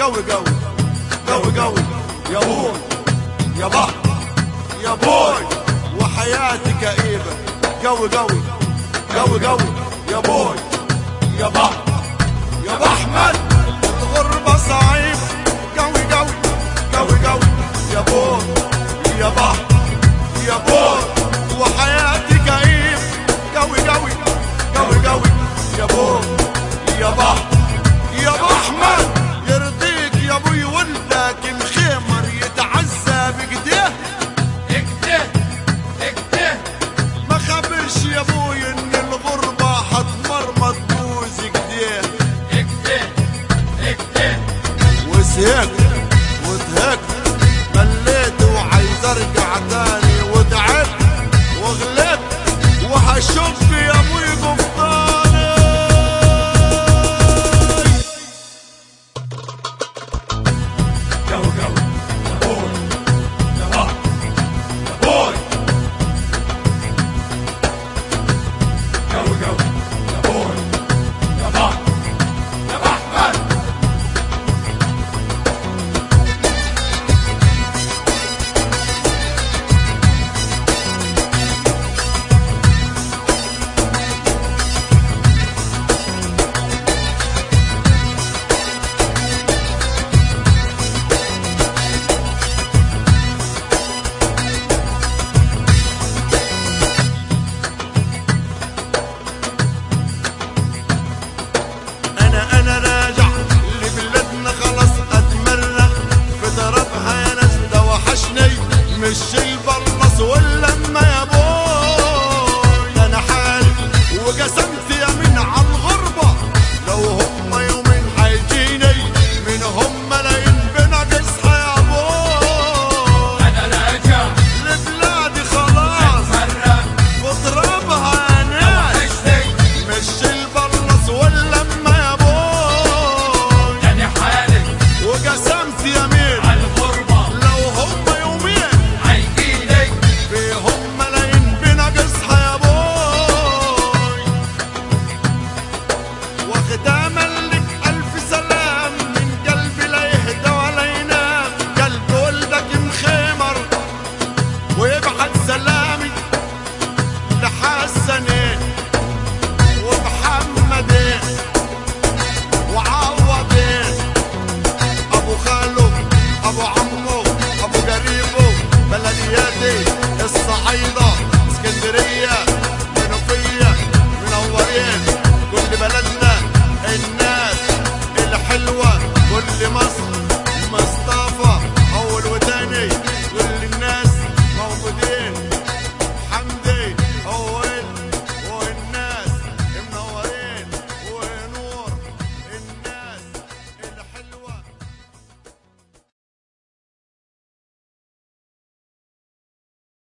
قوي قوي قوي قوي يا بوي يا بحر يا بوي وحياتي كئيبة قوي قوي قوي قوي يا بوي يا بحر يا بحمد الغربة صعيب قوي قوي قوي قوي يا بوي يا بحر يا بوي وحياتي كئيب قوي قوي قوي قوي يا بوي يا بحر يا بحمد يرضيك يا ابوي ولدك الخمر يتعزى بقديه اكته اكته ما خافش يا ابوي ان الغربة هتمرمط بوز ايديه اكته اكته وسهيك